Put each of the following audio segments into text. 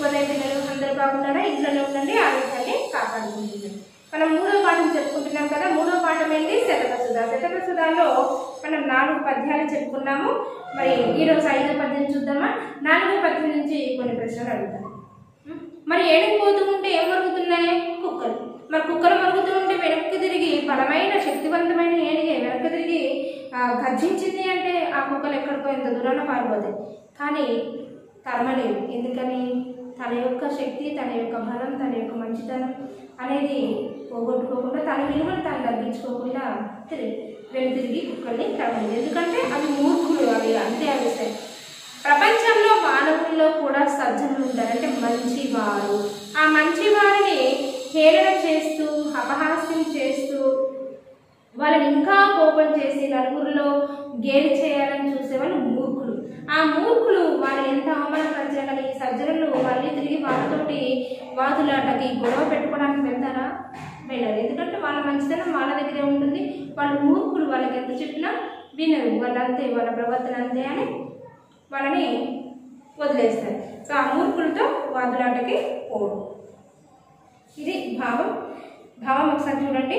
శుభోదయ పిల్లలు అందరూ బాగున్నారా ఇంట్లోనే ఉండండి ఆరోగ్యాన్ని కాపాడుకుంటున్నాం మనం మూడో పాఠం చెప్పుకుంటున్నాం కదా మూడో పాఠం ఏంటి శతకసుధ శతకసుధాలో మనం నాలుగు పద్యాలు చెప్పుకున్నాము మరి ఈరోజు ఐదో పద్యం చూద్దామా నాలుగో పద్యం నుంచి కొన్ని ప్రశ్నలు అడుగుతాం ఉం? మరి ఏడుకు పోతూ ఉంటే ఏం మరుగుతున్నాయి కుక్కలు మరి కుక్కలు మరుగుతూ ఉంటే వెనక్కి తిరిగి బలమైన శక్తివంతమైన ఏనుగే వెనక్కి తిరిగి ఆ, గర్జించింది అంటే ఆ కుక్కలు ఎక్కడికో ఎంత దూరాన పారిపోతాయి కానీ తరమలేదు ఎందుకని తన యొక్క శక్తి తన యొక్క బలం తన యొక్క మంచితనం అనేది పోగొట్టుకోకుండా తన విలువను తాను తగ్గించుకోకుండా తిరిగి వెనుతిరిగి కుక్కల్ని తరమలేదు ఎందుకంటే అవి మూర్ఖులు అవి అంతే అవి ప్రపంచంలో మానవుల్లో కూడా సజ్జనులు ఉంటారు అంటే మంచివారు ఆ మంచి వారిని హేళన చేస్తూ అపహాస్యం చేస్తూ వాళ్ళని ఇంకా కోపం చేసి నలుగురిలో గేలి చేయాలని చూసేవాళ్ళు మూర్ఖులు ఆ మూర్ఖులు వాళ్ళు ఎంత అవమానపరిచినా కానీ ఈ సజ్జనులు మళ్ళీ తిరిగి వాళ్ళతోటి వాదులాటకి గొడవ పెట్టుకోవడానికి వెళ్తారా వెళ్ళరు ఎందుకంటే వాళ్ళ మంచితనం వాళ్ళ దగ్గరే ఉంటుంది వాళ్ళు మూర్ఖులు వాళ్ళకి ఎంత చెప్పినా వినరు వాళ్ళంతే వాళ్ళ ప్రవర్తన అంతే అని వాళ్ళని వదిలేస్తారు సో ఆ మూర్ఖులతో వాదులాటకి పోవడం ఇది భావం భావం ఒకసారి చూడండి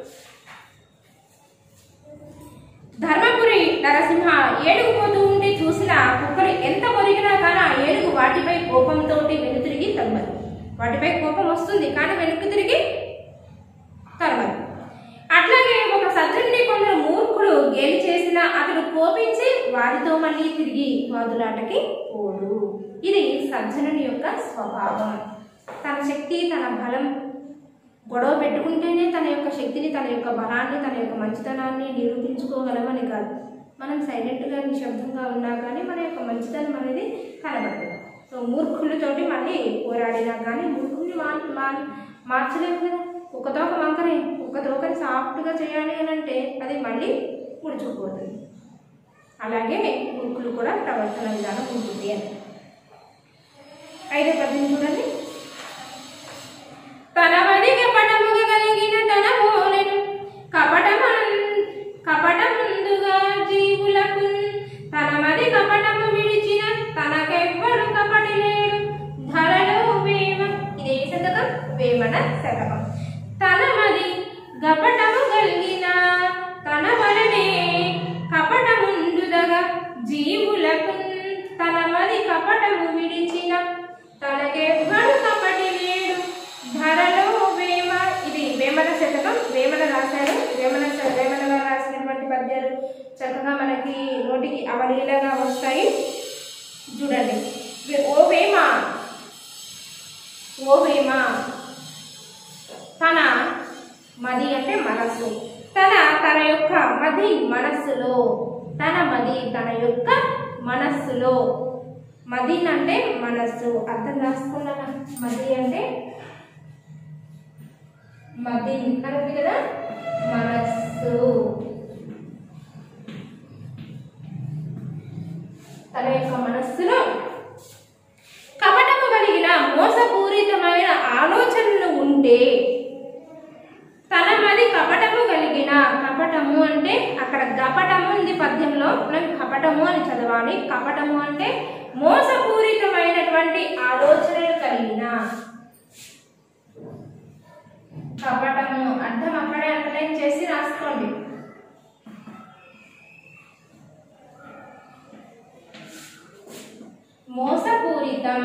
ధర్మపురి నరసింహ ఏడుగు పోతూ ఉండి చూసిన కుక్కలు ఎంత మొరిగినా కానీ ఆ ఏడుగు వాటిపై కోపంతో వెను తిరిగి తమ్మదు వాటిపై కోపం వస్తుంది కానీ వెనక్కి తిరిగి తరమదు అట్లాగే ఒక సజ్జనుని కొందరు మూర్ఖులు గేలి చేసినా అతడు కోపించి వారితో మళ్ళీ తిరిగి వాదులాటకి పోడు ఇది సజ్జనుని యొక్క స్వభావం తన శక్తి తన బలం గొడవ పెట్టుకుంటేనే తన యొక్క శక్తిని తన యొక్క బలాన్ని తన యొక్క మంచితనాన్ని నిరూపించుకోగలమని కాదు మనం సైలెంట్గా నిశ్శబ్దంగా ఉన్నా కానీ మన యొక్క మంచితనం అనేది కనబడదు సో మూర్ఖులతోటి మళ్ళీ పోరాడినా కానీ మూర్ఖుల్ని మా మా- మార్చలేము కదా ఒక తోక వంకని ఒక తోకని సాఫ్ట్గా చేయాలి అని అంటే అది మళ్ళీ ముడుచుకుపోతుంది అలాగే మూర్ఖులు కూడా ప్రవర్తన విధానం ఉంటుంది అని ఐదో పద్యం చూడండి తనవది కపటముగ కలిగిన తన మోలెను కపటమన్ కపటముందుగా జీవులకు తనమది కపటము విడిచిన తనకెవ్వడు కపటి లేడు ధరలో వేమ ఇదే శతకం వేమన శతకం తనమది గపటము కలిగిన తన వలనే కపటముందుదగా జీవులకు తనమది కపటము విడిచిన తనకెవ్వడు కపటి లేడు ధరలో వేమ ఇది వేమన శతకం వేమన రాశారు వేమన శ- వేమన గారు రాసినటువంటి పద్యాలు చక్కగా మనకి నోటికి అవలీలగా వస్తాయి చూడండి వే- ఓ వేమ ఓ వేమ తన మది అంటే మనస్సు తన తన యొక్క మది మనస్సులో తన మది తన యొక్క మనస్సులో మది అంటే మనస్సు అర్థం రాసుకున్నాను మది అంటే మది అని ఉంది కదా మనస్సు తన యొక్క మనస్సులో కపటము కలిగిన మోసపూరితమైన ఆలోచనలు ఉంటే తన మది కపటము కలిగిన కపటము అంటే అక్కడ గపటము ఉంది పద్యంలో మనం కపటము అని చదవాలి కపటము అంటే మోసపూరితమైనటువంటి ఆలోచనలు కలిగిన కపటము అర్థం అక్కడే అండర్లైన్ చేసి రాసుకోండి మోసపూరితం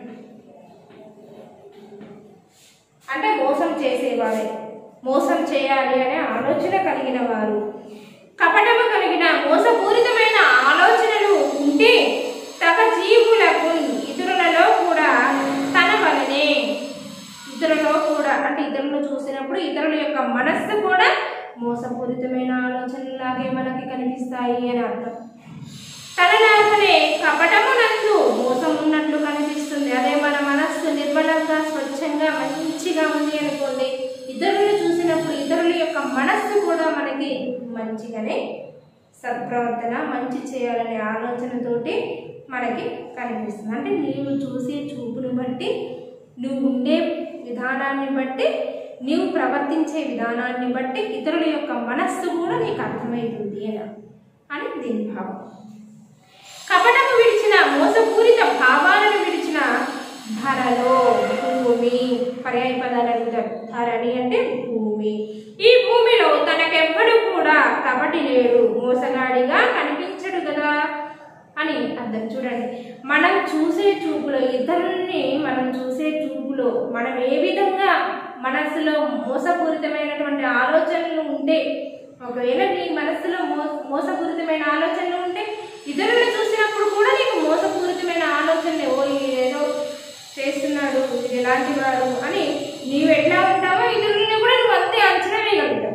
అంటే మోసం చేసేవారే మోసం చేయాలి అనే ఆలోచన కలిగిన వారు కపటము కలిగిన మోసపూరితమైన ఆలోచనలు ఉంటే తగ జీవులకు ఇతరులలో కూడా తన వలనే ఇతరులలో కూడా అంటే ఇతరులను చూసినప్పుడు ఇతరుల యొక్క మనస్సు కూడా మోసపూరితమైన ఆలోచనలాగే మనకి కనిపిస్తాయి అని అర్థం తనలాగనే కపటమునందు మోసం ఉన్నట్లు కనిపిస్తుంది అదే మన మనస్సు నిర్మలంగా స్వచ్ఛంగా మంచిగా ఉంది అనుకోండి ఇతరులను చూసినప్పుడు ఇతరుల యొక్క మనస్సు కూడా మనకి మంచిగానే సత్ప్రవర్తన మంచి చేయాలనే ఆలోచనతోటి మనకి కనిపిస్తుంది అంటే నీవు చూసే చూపును బట్టి నువ్వు ఉండే విధానాన్ని బట్టి నీవు ప్రవర్తించే విధానాన్ని బట్టి ఇతరుల యొక్క మనస్సు కూడా నీకు అర్థమవుతుంది అని అని దీని భావం కపటము విడిచిన మోసపూరిత భావాలను విడిచిన ధరలో భూమి పర్యాయ పదాలు అడుగుతారు ధరణి అంటే భూమి ఈ భూమిలో తనకెవ్వడు కూడా కపటి లేడు మోసగాడిగా కనిపించడు కదా అని అర్థం చూడండి మనం చూసే చూపులో ఇతరుల్ని మనం చూసే చూపులో మనం ఏ విధంగా మనస్సులో మోసపూరితమైనటువంటి ఆలోచనలు ఉంటే ఒకవేళ నీ మనస్సులో మో మోసపూరితమైన ఆలోచనలు ఉంటే ఇతరులను చూసినప్పుడు కూడా నీకు మోసపూరితమైన ఆలోచనలు ఓ ఈడు ఏదో చేస్తున్నాడు ఇది ఎలాంటి వాడు అని నీవు ఎట్లా ఉంటావో ఇతరులని కూడా నువ్వు అంతే అంచనా వేయగలుగుతావు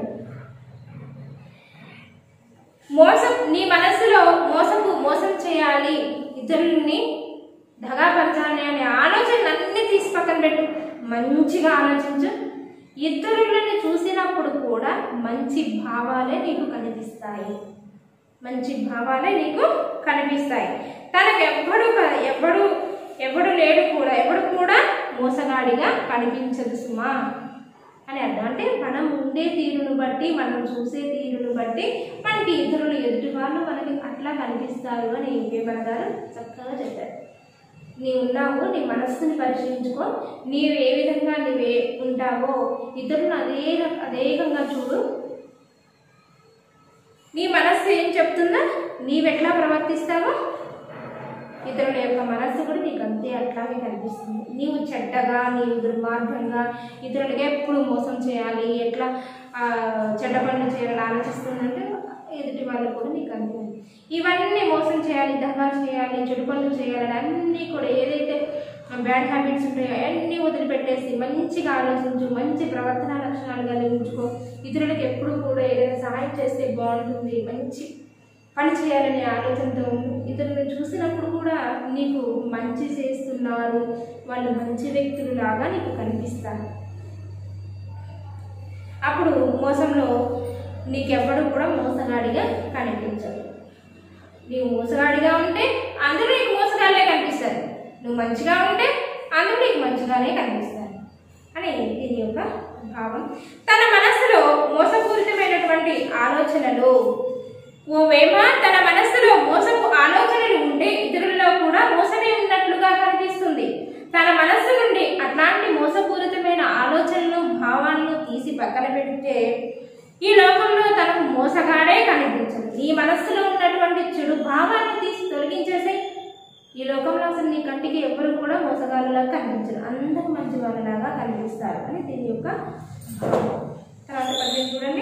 మోసం నీ మనస్సులో మోసపు మోసం చేయాలి ఇతరుల్ని దగాపరచాలి అనే ఆలోచన అన్ని తీసి పక్కన పెట్టు మంచిగా ఆలోచించు ఇతరులని చూసినప్పుడు కూడా మంచి భావాలే నీకు కనిపిస్తాయి మంచి భావాలే నీకు కనిపిస్తాయి తనకు ఎవ్వడు క- ఎవ్వడు ఎవడు లేడు కూడా ఎవడు కూడా మోసగాడిగా కనిపించదు సుమా అని అర్థం అంటే మనం ఉండే తీరును బట్టి మనం చూసే తీరును బట్టి మనకి ఇతరులు ఎదుటి వాళ్ళు మనకి అట్లా కనిపిస్తారు అని వేమన గారు చక్కగా చెప్పారు నీవు ఉన్నావు నీ మనస్సుని పరిశీలించుకో నీవు ఏ విధంగా నీవే ఉంటావో ఇతరులను అదే రక- అదేకంగా చూడు నీ మనస్సు ఏం చెప్తుందో నీవెట్లా ప్రవర్తిస్తావో ఇతరుల యొక్క మనస్సు కూడా నీకు అంతే అట్లాగే కనిపిస్తుంది నీవు చెడ్డగా నీవు దుర్మార్గంగా ఇతరులకి ఎప్పుడు మోసం చేయాలి ఎట్లా ఆ, చెడ్డ పనులు చేయాలని ఆలోచిస్తుందంటే ఎదుటి వాళ్ళు కూడా నీకు అంతే ఇవన్నీ మోసం చేయాలి దగా చేయాలి చెడు పనులు చేయాలని అన్నీ కూడా ఏదైతే బ్యాడ్ హ్యాబిట్స్ ఉంటాయో అన్నీ వదిలిపెట్టేసి మంచిగా ఆలోచించు మంచి ప్రవర్తన లక్షణాలు కలిగించుకో ఇతరులకు ఎప్పుడు కూడా ఏదైనా సహాయం చేస్తే బాగుంటుంది మంచి పని చేయాలనే ఆలోచనతో ఉండు ఇతరులను చూసినప్పుడు కూడా నీకు మంచి చేస్తున్నారు వాళ్ళు మంచి వ్యక్తులు లాగా నీకు కనిపిస్తారు అప్పుడు మోసంలో నీకెవ్వడు కూడా మోసగాడిగా కనిపించదు నీవు మోసగాడిగా ఉంటే అందరూ నీకు మోసగాళ్ళే కనిపిస్తారు నువ్వు మంచిగా ఉంటే అందరూ నీకు మంచిగానే కనిపిస్తారు అని దీని యొక్క భావం తన మనస్సులో మోసపూరితమైనటువంటి ఆలోచనలు ఓ వేమ తన మనస్సులో మోసపు ఆలోచనలు ఉంటే ఇతరులలో కూడా మోసమే ఉన్నట్లుగా కనిపిస్తుంది తన మనస్సు నుండి అట్లాంటి మోసపూరితమైన ఆలోచనలు భావాలను తీసి పక్కన పెడితే ఈ లోకంలో తనకు మోసగాడే కనిపించదు నీ మనస్సులో ఉన్నటువంటి చెడు భావాలను తీసి తొలగించేసి ఈ లోకంలో అసలు నీ కంటికి ఎవరు కూడా మోసగాళ్ళలాగా కనిపించరు అందరూ మంచి వాళ్ళలాగా కనిపిస్తారు అని దీని యొక్క భావం. తర్వాత పద్యం చూడండి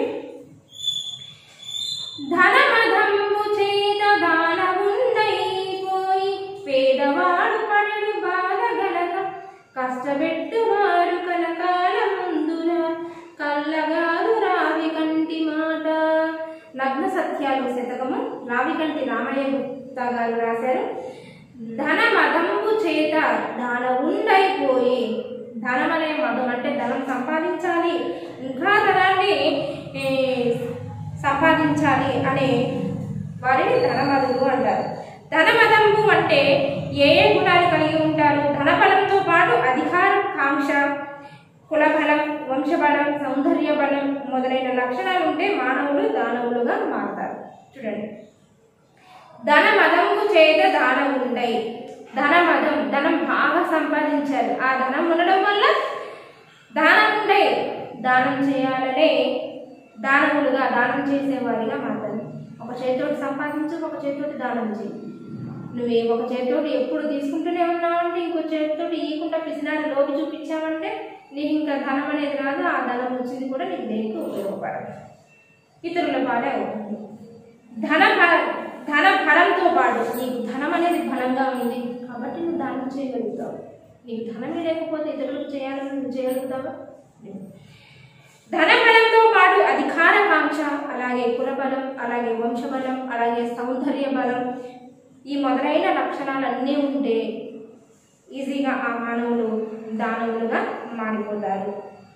ధనమధంబు చేత దానవుండైపోయి పేదవాడు పడెడు బాధగలక కష్టపెట్టువారు కలకాల ముందున కల్లగారు రావి కంటి మాట నగ్న సత్యాలు శతకము రావికంటి రామయ్య గుప్తా గారు రాశారు ధన మదంబు చేత దాన ఉండైపోయి ధనం అనే మదం అంటే ధనం సంపాదించాలి ఇంకా ధనాన్ని ఏ, సంపాదించాలి అనే వారిని ధనమదులు అంటారు ధనమదంబు అంటే ఏ ఏ గుణాలు కలిగి ఉంటారు ధనబలంతో పాటు అధికారం కాంక్ష కులబలం వంశబలం సౌందర్య బలం మొదలైన లక్షణాలు ఉంటే మానవులు దానవులుగా మారుతారు చూడండి ధన మదము చేత దానం ఉండయి ధన మదం ధనం బాగా సంపాదించారు ఆ ధనం ఉండడం వల్ల దానం ఉండే దానం చేయాలనే దానములుగా దానం చేసేవారిగా మాట్లాడు ఒక చేతితోటి సంపాదించు ఒక చేతితోటి దానం చేయి నువ్వు ఏ ఒక చేతితోటి ఎప్పుడు తీసుకుంటూనే ఉన్నావంటే ఇంకో చేతితోటి ఇవ్వకుండా పిసినారి లోకి చూపించావంటే నీకు ఇంకా ధనం అనేది రాదు ఆ ధనం వచ్చింది కూడా నీకు దేనికి ఉపయోగపడదు ఇతరుల బాధే అవుతుంది ధన ఫల- ధన ఫలంతో పాటు నీకు ధనం అనేది ఫలంగా ఉంది కాబట్టి నువ్వు దానం చేయగలుగుతావు నీకు ధనమే లేకపోతే ఇతరులకు చేయాలని నువ్వు చేయగలుగుతావా లేదు. ధన బలంతో పాటు అధికార కాంక్ష అలాగే కులబలం అలాగే వంశబలం అలాగే సౌందర్య బలం ఈ మొదలైన లక్షణాలన్నీ ఉంటే ఈజీగా ఆ మానవులు దానవులుగా మారిపోతారు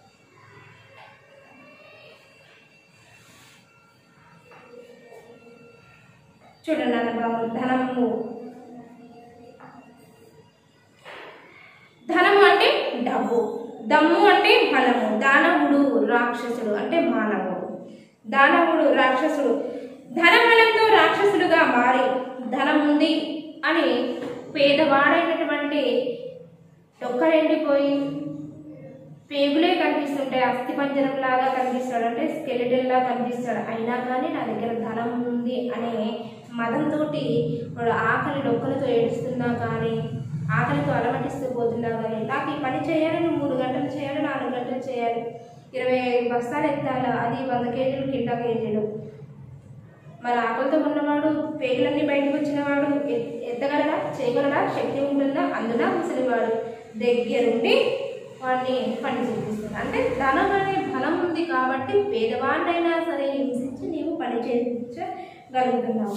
చూడండి అనగా ధనము ధనము అంటే డబ్బు దమ్ము అంటే బలము దానవుడు రాక్షసుడు అంటే మానవుడు దానవుడు రాక్షసుడు ధనబలంతో రాక్షసుడుగా మారి ధనం ఉంది అని పేదవాడైనటువంటి డొక్కరెండిపోయి పేగులే కనిపిస్తుంటాయి అస్థి పంజరం లాగా కనిపిస్తాడు అంటే స్కెలిటన్ లా కనిపిస్తాడు అయినా కానీ నా దగ్గర ధనం ఉంది అనే మదంతో వాడు ఆకలి డొక్కలతో ఏడుస్తున్నా కానీ ఆకలితో అలమటిస్తూ పోతున్నా కానీ నాకు ఈ పని చేయాలి నువ్వు మూడు గంటలు చేయాలి నాలుగు గంటలు చేయాలి ఇరవై ఐదు బస్తాలు ఎత్తాలి అది వంద కేజీలు కింద కేజీలు మరి ఆకలితో ఉన్నవాడు పేగులన్నీ బయటకు వచ్చినవాడు ఎత్- ఎత్తగలడా చేయగలడా శక్తి ఉంటుందా అందున ముసలివాడు దగ్గరుండి వాడిని పని చేపిస్తుంది అంటే ధనం అనే బలం ఉంది కాబట్టి పేదవాడినైనా సరే హింసించి నీవు పని చేయించగలుగుతున్నావు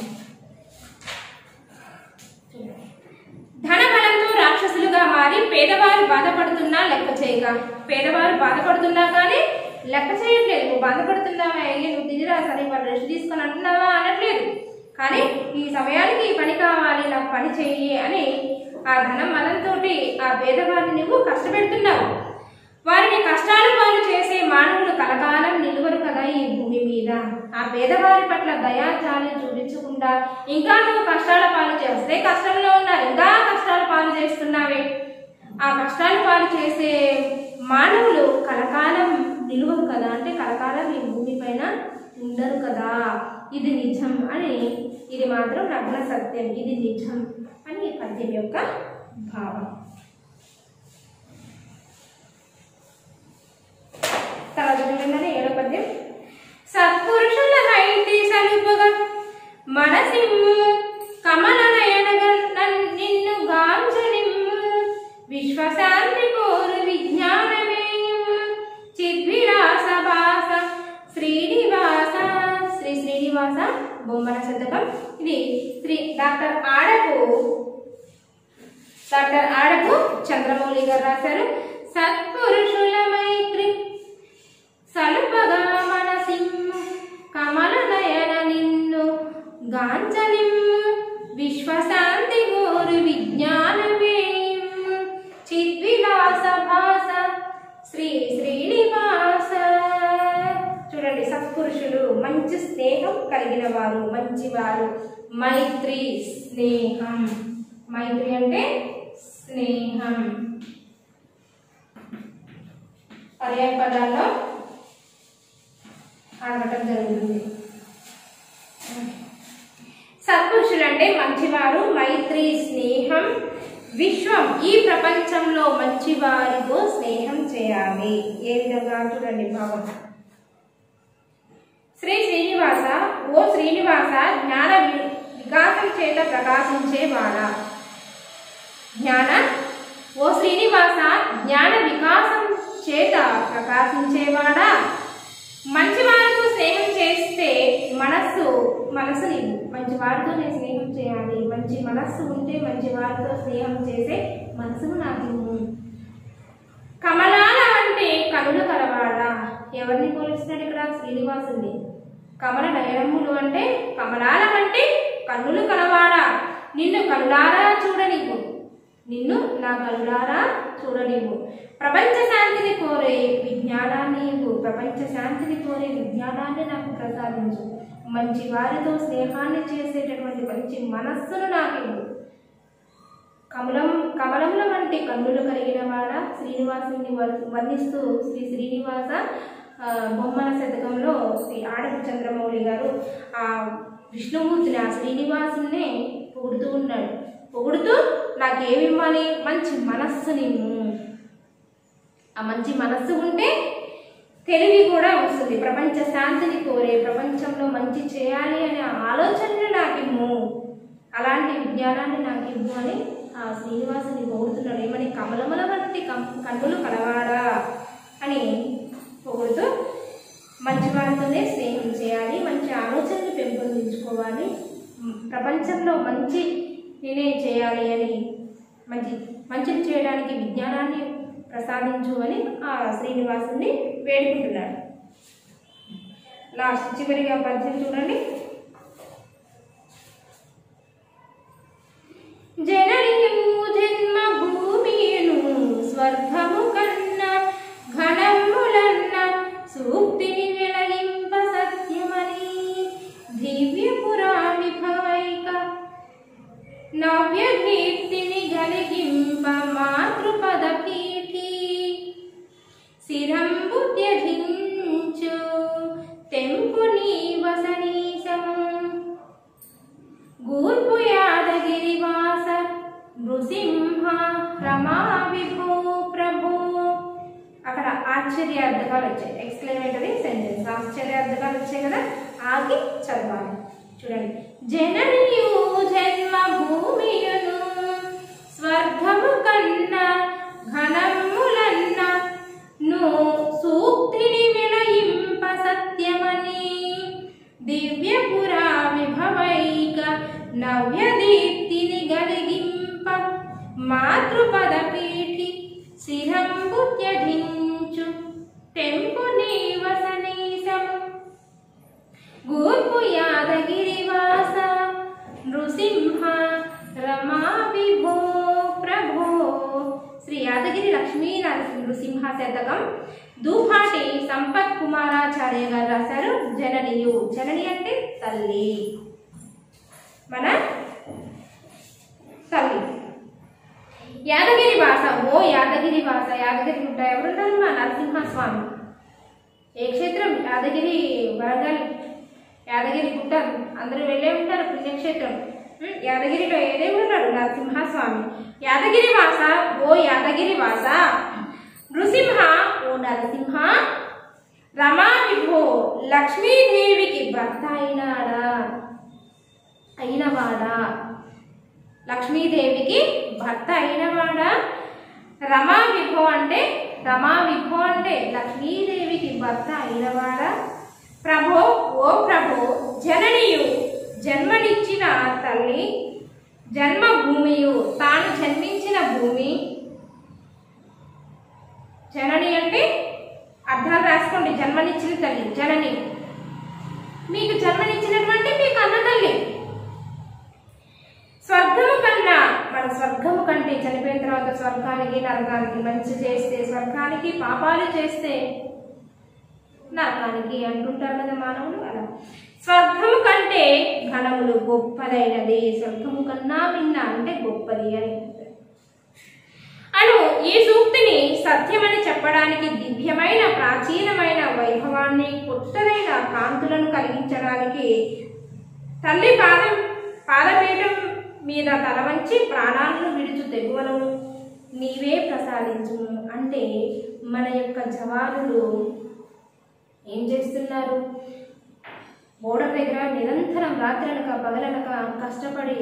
ధన బలంతో రాక్షసులుగా మారి పేదవారు బాధపడుతున్నా లెక్క చేయక పేదవారు బాధపడుతున్నా కానీ లెక్క చేయట్లేదు నువ్వు బాధపడుతున్నావా అయ్యి నువ్వు తిరిగిరా సరే వాళ్ళు రెస్ట్ తీసుకొని అంటున్నావా అనట్లేదు కానీ ఈ సమయానికి ఈ పని కావాలి నాకు పని చెయ్యి అని ఆ ధనం మనంతో ఆ పేదవారిని నువ్వు కష్టపెడుతున్నావు వారిని కష్టాలు పాలు చేసే మానవులు కలకాలం నిలువరు కదా ఈ భూమి మీద ఆ పేదవారి పట్ల దయాచాలి చూపించకుండా ఇంకా నువ్వు కష్టాల పాలు చేస్తే కష్టంలో ఉన్నారు ఇంకా కష్టాల పాలు చేస్తున్నావే ఆ కష్టాల పాలు చేసే మానవులు కలకాలం నిలువరు కదా అంటే కలకాలం ఈ భూమి పైన ఉండరు కదా ఇది నిజం అని ఇది మాత్రం నగ్న సత్యం ఇది నిజం అని ఈ పద్యం యొక్క భావం తర్వాత చూడండి ఏడో పద్యం సత్పురుషుల నైతి సలుపగా మనసిమ్ము కమల నయనగ నిన్ను గాంచనిమ్ము విశ్వశాంతి కోరు విజ్ఞానమేయము చిద్విలాస భాస శ్రీనివాస శ్రీ శ్రీనివాస బొమ్మల శతకం ఇది శ్రీ డాక్టర్ ఆడపు డాక్టర్ ఆడపు చంద్రమౌళి గారు రాశారు సత్పురుషుల మైత్రి సలుపగా మనసిమ్ము కమల నయన నిన్ను గాంచనిమ్ము విశ్వశాంతి గోరు విజ్ఞానమేయము చిద్విలాస భాస శ్రీ శ్రీనివాస చూడండి సత్పురుషులు మంచి స్నేహం కలిగిన వారు మంచివారు మైత్రి స్నేహం మైత్రి అంటే స్నేహం పర్యాయ పదాల్లో ఆడటం జరుగుతుంది సత్పురుషులు అంటే మంచివారు మైత్రి స్నేహం విశ్వం ఈ ప్రపంచంలో మంచివారితో స్నేహం చేయాలి ఏ విధంగా చూడండి భావం శ్రీ శ్రీనివాస ఓ శ్రీనివాస జ్ఞాన వి- వికాసం చేత ప్రకాశించేవాడా జ్ఞాన ఓ శ్రీనివాస జ్ఞాన వికాసం చేత ప్రకాశించేవాడా మంచి వారితో స్నేహం చేస్తే మనస్సు మనసుని మంచి వారితోనే స్నేహం చేయాలి మంచి మనస్సు ఉంటే మంచి వారితో స్నేహం చేసే మనసును నాకు ఇవ్వు. కమలాల అంటే కనులు కలవాడా ఎవరిని పోలిస్తున్నాడు ఇక్కడ శ్రీనివాసుని కమల నయనములు అంటే కమలాల అంటే కన్నులు కలవాడా నిన్ను కనులారా చూడనివ్వు నిన్ను నా కనులారా చూడనివ్వు ప్రపంచ శాంతిని కోరే విజ్ఞానాన్ని ఇవ్వు ప్రపంచ శాంతిని కోరే విజ్ఞానాన్ని నాకు ప్రసాదించు మంచి వారితో స్నేహాన్ని చేసేటటువంటి మంచి మనస్సును నాకు ఇవ్వు కమలం కమలముల వంటి కన్నులు కలిగిన వాడ శ్రీనివాసుని వర్- వర్ణిస్తూ శ్రీ శ్రీనివాస ఆ, బొమ్మల శతకంలో శ్రీ ఆడపు చంద్రమౌళి గారు ఆ విష్ణుమూర్తిని ఆ శ్రీనివాసుని పొగుడుతూ ఉన్నాడు పొగుడుతూ నాకేమివ్వాలి మంచి మనస్సునిమ్ము ఆ మంచి మనస్సు ఉంటే తెలివి కూడా వస్తుంది ప్రపంచ శాంతిని కోరే ప్రపంచంలో మంచి చేయాలి అనే ఆలోచనలు నాకు ఇమ్ము అలాంటి విజ్ఞానాన్ని నాకు ఇవ్వు అని ఆ శ్రీనివాసుని పొగుడుతున్నాడు ఏమని కమలముల వంటి కం- కన్నులు కలవాడా అని పొగుడుతూ మంచి వారితోనే స్నేహం చేయాలి మంచి ఆలోచనలు పెంపొందించుకోవాలి మ్, ప్రపంచంలో మంచి నేనే చేయాలి అని మంచి మంచిని చేయడానికి విజ్ఞానాన్ని ప్రసాదించు అని ఆ శ్రీనివాసుని వేడుకుంటున్నాడు లాస్ట్ చివరిగా పద్యం చూడండి జననియు జన్మ భూమియును స్వర్గము కన్న ఘనములన్న సూక్తిని వెలగింప సత్యమని దివ్య పురావిభవైక నవ్య కీర్తిని గలిగింప మాతృపద పీఠి శిరంబు త్యజించు తెంపు నీ వసనీశము గూర్పు యాదగిరివాస నృసింహ రమా విభూ ప్రభు అక్కడ ఆశ్చర్యార్థకాలు వచ్చాయి ఎక్స్ప్లెనేటరీ సెంటెన్స్ ఆశ్చర్యార్థకాలు వచ్చాయి కదా ఆగి చదవాలి చూడండి జననియు జన్మ భూమియును స్వర్గము కన్నా ఘనములన్న ను సూక్తిని వినయింప సత్యమని దివ్యపురా విభవైక నవ్య దీప్తిని గలిగింప మాతృపద పీఠి శిరంబు త్యజించు తెంపు నీవసనీసము గూర్పు యాదగిరివాస నృసింహ రమా విభో ప్రభో శ్రీ యాదగిరి లక్ష్మీ నరసింహ నృసింహ శతకం దూపాటి సంపత్ కుమారాచార్య గారు రాశారు జననియు జనని అంటే తల్లి మన తల్లి యాదగిరి వాస ఓ యాదగిరి వాస యాదగిరి గుట్ట ఎవరున్నారు మా నరసింహస్వామి ఏ క్షేత్రం యాదగిరి వరంగల్ యాదగిరి గుట్ట అందరూ వెళ్ళే ఉంటారు పుణ్యక్షేత్రం ఉం, యాదగిరిలో ఏ దేవుడు ఉన్నాడు నరసింహస్వామి యాదగిరి వాస ఓ యాదగిరి వాస నృసింహ ఓ నరసింహ రమా విభో లక్ష్మీదేవికి భర్త అయినాడా అయినవాడా లక్ష్మీదేవికి భర్త అయినవాడా రమా విభో అంటే రమా విభో అంటే లక్ష్మీదేవికి భర్త అయినవాడా ప్రభో ఓ ప్రభో జననియు జన్మనిచ్చిన తల్లి జన్మభూమియు తాను జన్మించిన భూమి జనని అంటే అర్థాలు రాసుకోండి జన్మనిచ్చిన తల్లి జనని మీకు జన్మనిచ్చినటువంటి మీకు అన్న తల్లి స్వర్గము కన్నా మన స్వర్గము కంటే చనిపోయిన తర్వాత స్వర్గానికి నరకానికి మంచి చేస్తే స్వర్గానికి పాపాలు చేస్తే నరకానికి అంటుంటారు కదా మానవులు అలా స్వర్గము కంటే ఘనములు గొప్పదైనది స్వర్గము కన్నా మిన్న అంటే గొప్పది అని అను ఈ సూక్తిని సత్యమని చెప్పడానికి దివ్యమైన ప్రాచీనమైన వైభవాన్ని కొత్తదైన కాంతులను కలిగించడానికి తల్లి పాదం పాదపీఠం మీద తల వంచి ప్రాణాలను విడుచు తెగువను నీవే ప్రసాదించు అంటే మన యొక్క జవానులు ఏం చేస్తున్నారు బోర్డర్ దగ్గర నిరంతరం రాత్రనక పగలనక కష్టపడి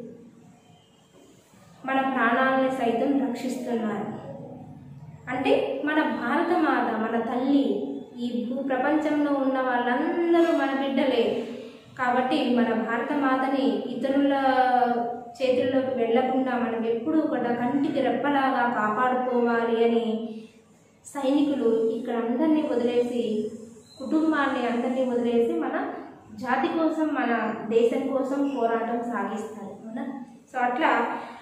మన ప్రాణాలని సైతం రక్షిస్తున్నారు అంటే మన భారత మాత మన తల్లి ఈ భూ ప్రపంచంలో ఉన్న వాళ్ళందరూ మన బిడ్డలే కాబట్టి మన భారత మాతని ఇతరుల చేతుల్లోకి వెళ్లకుండా మనం ఎప్పుడూ కూడా కంటికి రెప్పలాగా కాపాడుకోవాలి అని సైనికులు ఇక్కడ అందరినీ వదిలేసి కుటుంబాన్ని అందరినీ వదిలేసి మన జాతి కోసం మన దేశం కోసం పోరాటం సాగిస్తారు అవునా సో అట్లా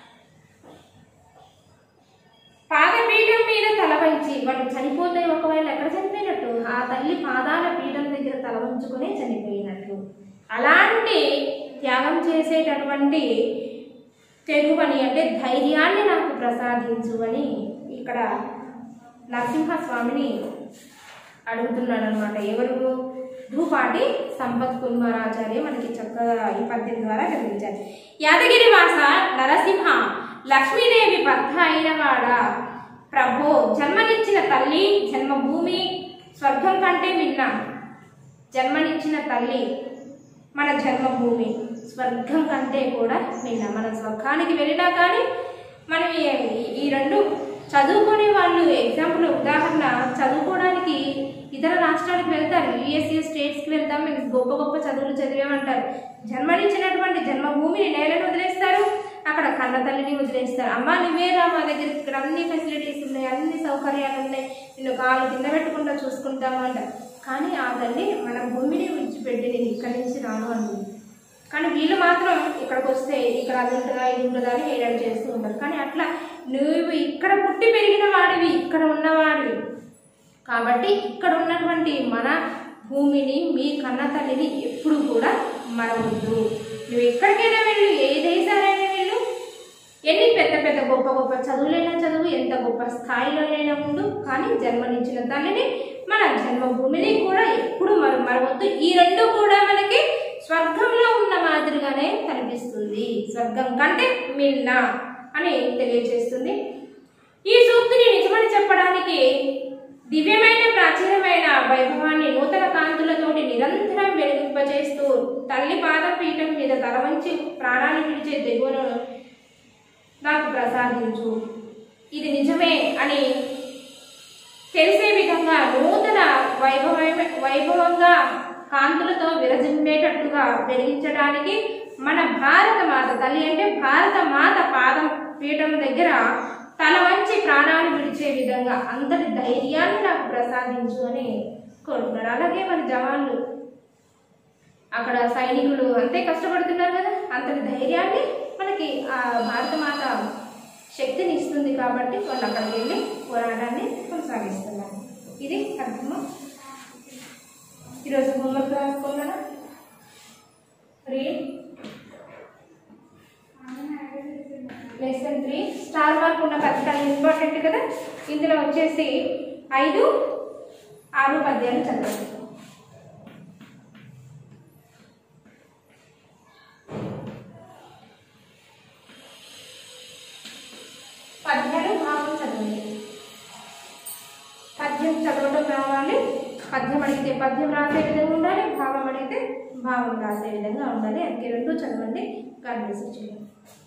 పాదపీఠం మీద తల వంచి వాళ్ళు చనిపోతే ఒకవేళ ఎక్కడ చనిపోయినట్టు ఆ తల్లి పాదాల పీఠం దగ్గర తల వంచుకునే చనిపోయినట్లు అలాంటి త్యాగం చేసేటటువంటి తెగువని అంటే ధైర్యాన్ని నాకు ప్రసాదించు అని ఇక్కడ నరసింహస్వామిని అడుగుతున్నాడు అనమాట ఎవరు ధూపాటి సంపత్ కుమారాచార్య మనకి చక్కగా ఈ పద్యం ద్వారా వివరించారు యాదగిరి వాస నరసింహ లక్ష్మీదేవి భర్త అయినవాడా ప్రభో జన్మనిచ్చిన తల్లి జన్మభూమి స్వర్గం కంటే మిన్న జన్మనిచ్చిన తల్లి మన జన్మభూమి స్వర్గం కంటే కూడా మిన్న మన స్వర్గానికి వెళ్ళినా కానీ మనం ఈ- ఈ రెండు చదువుకునే వాళ్ళు ఎగ్జాంపుల్ ఉదాహరణ చదువుకోవడానికి ఇతర రాష్ట్రాలకు వెళ్తారు యుఎస్ఏ స్టేట్స్కి వెళ్తాం మేము గొప్ప గొప్ప చదువులు చదివామంటారు జన్మనిచ్చినటువంటి జన్మభూమిని నేలను వదిలేస్తారు అక్కడ కన్న తల్లిని వదిలేస్తారు అమ్మ నువ్వేరా మా దగ్గర ఇక్కడ అన్ని ఫెసిలిటీస్ ఉన్నాయి అన్ని సౌకర్యాలు ఉన్నాయి నిన్ను కాలు కింద పెట్టకుండా చూసుకుంటాము అంటారు కానీ ఆ తల్లి మన భూమిని విడిచిపెట్టి నేను ఇక్కడి నుంచి రాను అంటుంది కానీ వీళ్ళు మాత్రం ఇక్కడికి వస్తే ఇక్కడ అది ఉంటుందా ఇది ఉంటుందా అని హేడల్ చేస్తూ ఉంటారు కానీ అట్లా నువ్వు ఇక్కడ పుట్టి పెరిగిన వాడివి ఇక్కడ ఉన్నవాడివి కాబట్టి ఇక్కడ ఉన్నటువంటి మన భూమిని మీ కన్న తల్లిని ఎప్పుడు కూడా మరవద్దు నువ్వు ఎక్కడికైనా వెళ్ళు ఏ దేశాలైనా వెళ్ళు ఎన్ని పెద్ద పెద్ద గొప్ప గొప్ప చదువులైనా చదువు ఎంత గొప్ప స్థాయిలోనైనా ఉండు కానీ జన్మనిచ్చిన తల్లిని మన జన్మభూమిని కూడా ఎప్పుడు మనం మరవద్దు ఈ రెండు కూడా మనకి స్వర్గంలో ఉన్న మాదిరిగానే కనిపిస్తుంది స్వర్గం కంటే మిన్న అని తెలియజేస్తుంది ఈ సూక్తిని నిజమని చెప్పడానికి దివ్యమైన ప్రాచీనమైన వైభవాన్ని నూతన కాంతులతోటి నిరంతరం వెలిగింపజేస్తూ తల్లి పాదపీఠం మీద తల వంచి ప్రాణాలు విడిచే దిగువను నాకు ప్రసాదించు ఇది నిజమే అని తెలిసే విధంగా నూతన వైభవమైన వైభవంగా కాంతులతో విరజిమ్మేటట్టుగా వెలిగించడానికి మన భారత మాత తల్లి అంటే భారత మాత పాదం పీఠం దగ్గర తల వంచి ప్రాణాలు విడిచే విధంగా అంతటి ధైర్యాన్ని నాకు ప్రసాదించు అని కోరుకున్నాడు అలాగే మన జవాన్లు అక్కడ సైనికులు అంతే కష్టపడుతున్నారు కదా అంతటి ధైర్యాన్ని మనకి ఆ భారత మాత శక్తిని ఇస్తుంది కాబట్టి వాళ్ళు అక్కడికి వెళ్ళి పోరాటాన్ని కొనసాగిస్తున్నారు ఇది అర్థము ఈరోజు హోంవర్క్ రాసుకున్నారా read lesson three star mark ఉన్న పథకాలు ఇంపార్టెంట్ కదా ఇందులో వచ్చేసి ఐదు ఆరు పద్యాలు చదవండి పద్యాలు భావం చదవండి పద్యం చదవడం రావాలి పద్యం అడిగితే పద్యం రాసే విధంగా ఉండాలి భావం అడిగితే భావం రాసే విధంగా ఉండాలి అందుకే రెండు చదవండి గాడ్ బ్లెస్ యు.